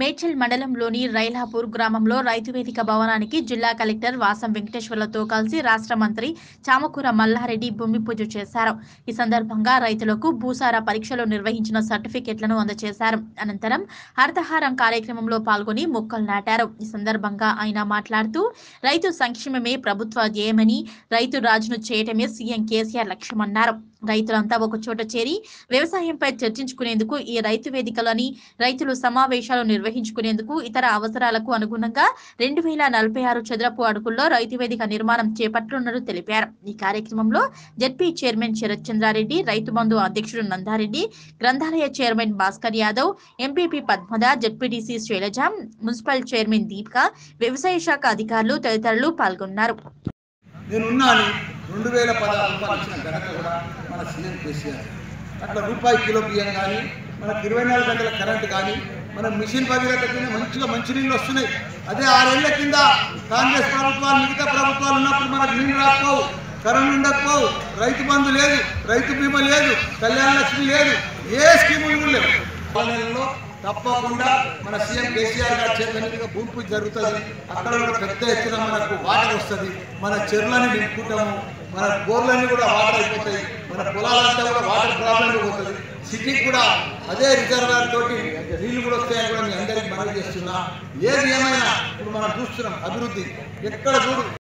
మేడ్చల్ మండలంలోని రైలాపూర్ గ్రామంలో రైతు వేదిక భవనానికి జిల్లా కలెక్టర్ వాసం వెంకటేశ్వర్లతో కలిసి రాష్ట్ర మంత్రి చామకూర మల్లారెడ్డి భూమి పూజ చేశారు ఈ సందర్భంగా రైతులకు భూసార పరీక్షలు నిర్వహించిన సర్టిఫికెట్లను అందజేశారు అనంతరం హరితహారం కార్యక్రమంలో పాల్గొని మొక్కలు నాటారు ఈ సందర్భంగా ఆయన మాట్లాడుతూ రైతు సంక్షేమమే ప్రభుత్వ ధ్యేయమని రైతు రాజును చేయటమే సీఎం కేసీఆర్ లక్ష్యమన్నారు రైతులంతా ఒక చోట చేరి వ్యవసాయంపై చర్చించుకునేందుకు ఈ రైతు వేదికలని రైతులు సమావేశాలు నిర్వహించుకునేందుకు ఇతర అవసరాలకు అనుగుణంగా రెండు వేల నలభై ఆరు చదరపు అడుగుల్లో రైతు వేదిక నిర్మాణం చేపట్టనున్నట్టు తెలిపారు ఈ కార్యక్రమంలో జడ్పీ చైర్మన్ శరత్ చంద్రారెడ్డి రైతు బంధు అధ్యక్షుడు నందారెడ్డి గ్రంథాలయ చైర్మన్ భాస్కర్ యాదవ్ ఎంపీపీ పద్మద ZPTC Shailaja municipal chairman Deepika వ్యవసాయ శాఖ అధికారులు తదితరులు పాల్గొన్నారు నేనున్నాను రెండు వేల పదహారు రూపాయలు ఇచ్చిన ఘనత కూడా మన సీఎం కేసీఆర్ అట్లా రూపాయి కిలో బియ్యం కానీ మనకు ఇరవై నాలుగు గంటల కరెంట్ కానీ మన మిషన్ భగీరథ కింద మంచిగా మంచినీళ్ళు వస్తున్నాయి అదే ఆరేళ్ల కింద కాంగ్రెస్ ప్రభుత్వాలు మిగతా ప్రభుత్వాలు ఉన్నప్పుడు మనకు నీళ్ళు రాకపోవు కరెంట్ ఉండకపోవు రైతు బంధు లేదు రైతు బీమా లేదు కళ్యాణ లక్ష్మి లేదు ఏ స్కీములు లేవు నెలలో తప్పకుండా మన సీఎం కేసీఆర్ గారి చేతుల మీదుగా భూమి పూజ జరుగుతుంది అక్కడ కూడా పెద్ద ఎత్తున మనకు వాటర్ వస్తుంది మన చెరువులని నింపుకుంటాము మన బోర్లన్నీ కూడా వాటర్ అయిపోతాయి మన పొలాలంతా కూడా వాటర్ ప్రాబ్లం పోతుంది సిటీకి కూడా అదే రిజర్వాయర్ తోటి నీళ్లు కూడా వస్తాయని కూడా మీ అందరికీ మనవి చేస్తున్నా ఏది ఏమైనా ఇప్పుడు మనం చూస్తున్నాం అభివృద్ధి ఎక్కడ చూడు